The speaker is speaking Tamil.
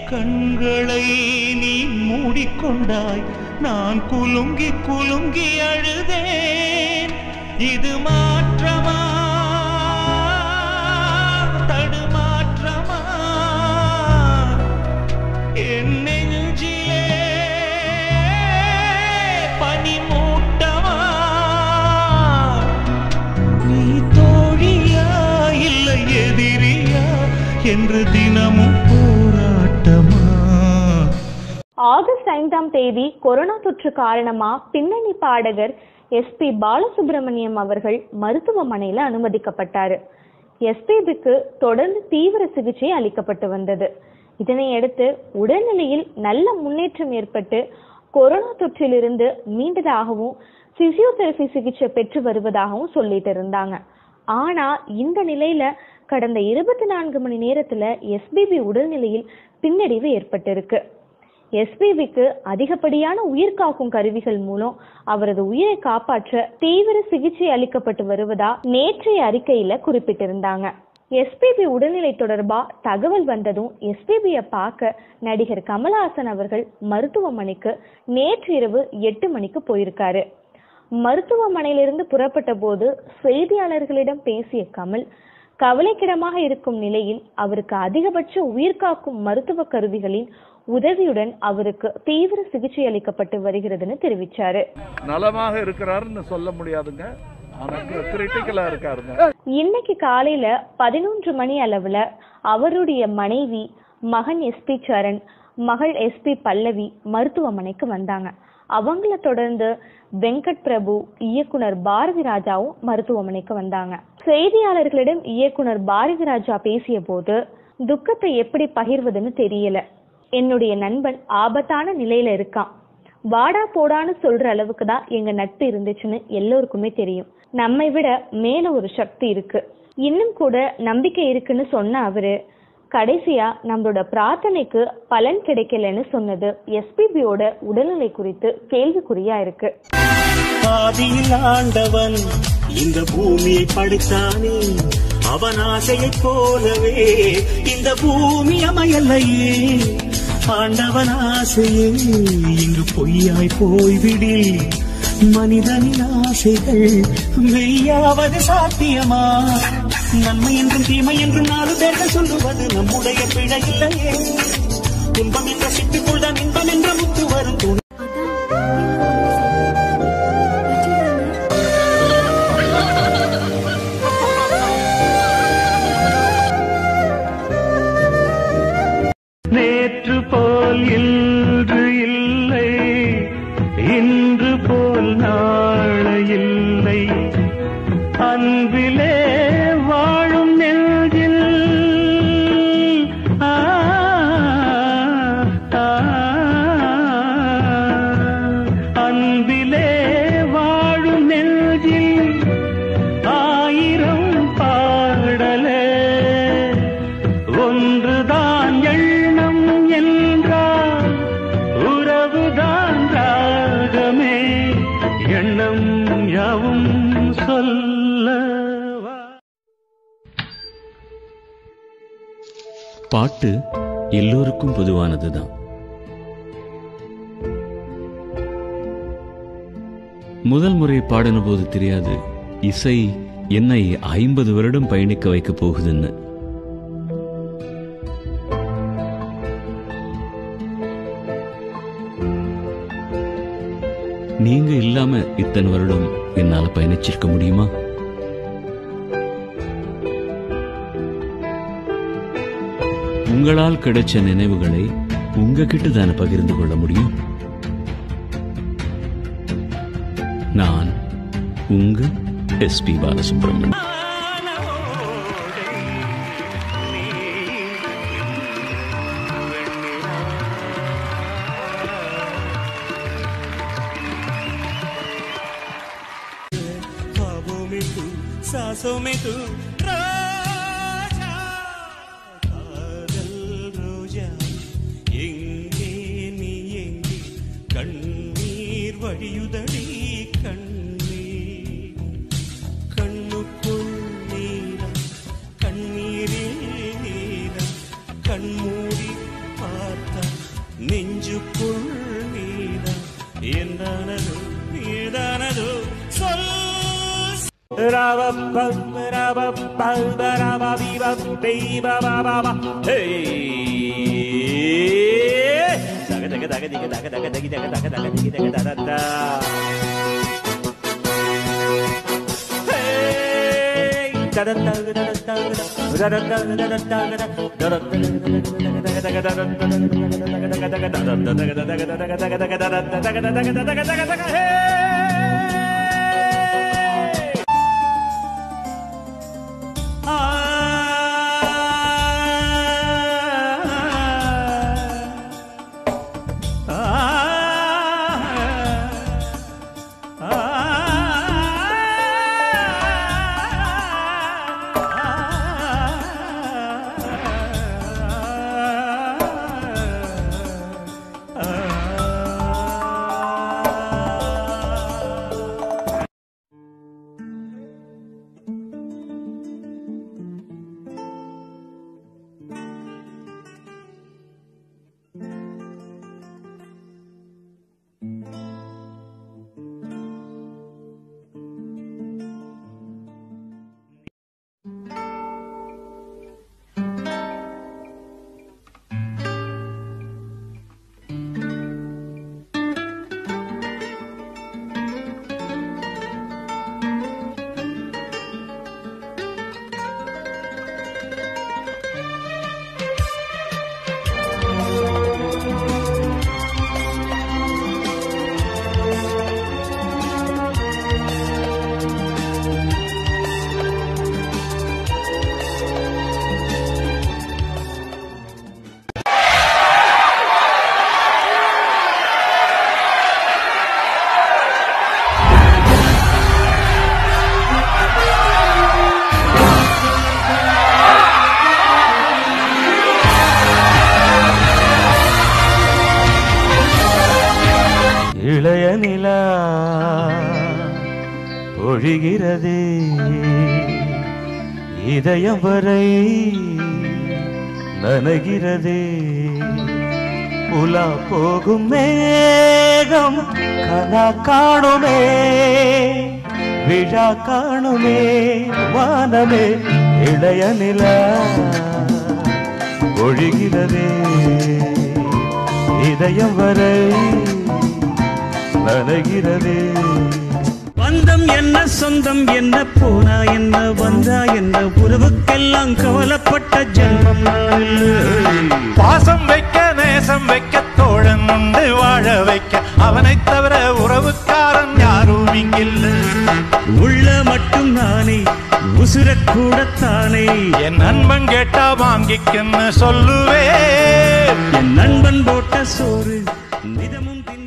கண்களை நீ மூடிக்கொண்டாய் நான் குலுங்கி குலுங்கி அழுதேன் இது மாற்றமா தடுமாற்றமா என் நெஞ்சிலே பனிமூட்டமா நீ தோழியா இல்லை எதிரியா என்று தினமும் போராட்டமா ஆகஸ்ட் ஐந்தாம் தேதி கொரோனா தொற்று காரணமா பின்னணி பாடகர் எஸ்பி பாலசுப்ரமணியம் அவர்கள் மருத்துவமனையில அனுமதிக்கப்பட்டாரு எஸ்பிபிக்கு தொடர்ந்து தீவிர சிகிச்சை அளிக்கப்பட்டு வந்தது இதனையடுத்து உடல்நிலையில் நல்ல முன்னேற்றம் ஏற்பட்டு கொரோனா தொற்றிலிருந்து மீண்டதாகவும் பிசியோதெரபி சிகிச்சை பெற்று வருவதாகவும் சொல்லிட்டு இருந்தாங்க ஆனா இந்த நிலையில கடந்த இருபத்தி நான்கு மணி நேரத்துல எஸ்பிபி உடல்நிலையில் பின்னடைவு ஏற்பட்டிருக்கு எஸ்பிபிக்கு அதிகப்படியான உயிர் காக்கும் கருவிகள் மூலம் அவரது உயிரை காப்பாற்ற தீவிர சிகிச்சை அளிக்கப்பட்டு வருவதா நேற்றைய அறிக்கையில குறிப்பிட்டிருந்தாங்க எஸ்பிபி உடல்நிலை தொடர்பா தகவல் வந்ததும் எஸ்பிபியை பார்க்க நடிகர் கமலஹாசன் அவர்கள் மருத்துவமனைக்கு நேற்று இரவு எட்டு மணிக்கு போயிருக்காரு மருத்துவமனையிலிருந்து புறப்பட்ட போது செய்தியாளர்களிடம் பேசிய கமல் கவலைக்கிடமாக இருக்கும் நிலையில் அவருக்கு அதிகபட்ச உயிர்காக்கும் மருத்துவ கருவிகளின் உதவியுடன் அவருக்கு தீவிர சிகிச்சை அளிக்கப்பட்டு வருகிறதுன்னு தெரிவிச்சாரு நலமாக இருக்கிறாருன்னு சொல்ல முடியாதுங்க ஆனா கிரிட்டிக்கலா இருக்காருங்க இன்னைக்கு காலையில பதினொன்று மணி அளவுல அவருடைய மனைவி மகன் எஸ்பி சரண் மகள் எஸ்பி பல்லவி மருத்துவமனைக்கு வந்தாங்க அவங்கள தொடர்ந்து வெங்கட் பிரபு இயக்குனர் பாரதி ராஜாவும் மருத்துவமனைக்கு வந்தாங்க செய்தியாளர்களிடம் இயக்குனர் பாரதி ராஜா பேசிய போது துக்கத்தை எப்படி பகிர்வதுன்னு தெரியல என்னுடைய நண்பன் ஆபத்தான நிலையில இருக்கான் வாடா போடான்னு சொல்ற அளவுக்கு தான் எங்க நட்பு இருந்துச்சுன்னு எல்லோருக்குமே தெரியும் நம்மை விட மேல ஒரு சக்தி இருக்கு இன்னும் கூட நம்பிக்கை இருக்குன்னு சொன்ன அவரு கடைசியா நம்மளோட பிரார்த்தனைக்கு பலன் கிடைக்கலன்னு சொன்னது எஸ்பிபியோட உடல்நிலை குறித்து கேள்விக்குறியா இருக்கு ஆதியில் ஆண்டவன் இந்த பூமியை படைத்தானே அவன் ஆசையைப் போலவே இந்த பூமி அமையலையே ஆண்டவன் ஆசையே இங்கு பொய்யாய் போய்விடில் மனிதனின் ஆசைகள் மெய்யாவது சாத்தியமா நன்மை என்றும் தீமை என்றும் நாலு பேர்கள் சொல்லுவது நம்முடைய பிழை இல்லையே துன்பம் என்ற சிட்டுக்குள் தான் இன்பம் என்ற முத்து வரும் துணை நேற்று போல் இன்று இல்லை இன்று போல் நாளை இல்லை அன்பிலே வாழும் நெஞ்சில் ஆ, ஆ, அன்பிலே வாழும் நெஞ்சில் ஆயிரம் பாடலே ஒன்றுதான் எண்ணம் என்றால் உறவுதான் ராகமே எண்ணம் யாவும் சொல்லவா பாட்டு எல்லோருக்கும் பொதுவானதுதான் முதல் முறை பாடின போது தெரியாது இசை என்னை ஐம்பது வருடம் பயணிக்க வைக்க போகுதுன்னு நீங்க இல்லாம இத்தனை வருடம் என்னால பயணிச்சிருக்க முடியுமா உங்களால் கிடைச்ச நினைவுகளை உங்ககிட்ட தானே பகிர்ந்து கொள்ள முடியும் நான் உங்க எஸ்பி பாலசுப்ரமணியன் ख्वाबों में तू सांसों में तू ரோஜா காதல் ரோஜா எங்கே நீ எங்கே கண்ணீர் வழியுதடி கண்ணீர் கண்ணுக்குள் நீரம் கண்ணீரில் நீரம் கண்மூடி பார்க்க நெஞ்சுக்குள் நீதான் என்னனதோ ஏதானதோ சொல் இளைய நிலா பொழிகிறது இதயம் வரை நனைகிறது உலா போகும் மேகம் கனா காணுமே விழா காணுமே வானமே இளைய நிலா ஒழிகிறதே இதயம் வரை நனைகிறதே பந்தம் என்ன சொந்தம் என்ன போனா என்ன வந்தா என்ன உறவுக்கெல்லாம் கவலைப்பட்ட ஜென்மம் நான் இல்லை. பாசம் வைக்க நேசம் வைக்க தோழன் உண்டு வாழ வைக்க அவனைத் தவிர உறவுக்காரன் யாரும் இங்கில்லை உள்ள மட்டும் நானே உசுரக்கூடத்தானே என் நண்பன் கேட்டா வாங்கிக்குன்னு சொல்லுவே என் நண்பன் போட்ட சோறு நிதமும் தின்னு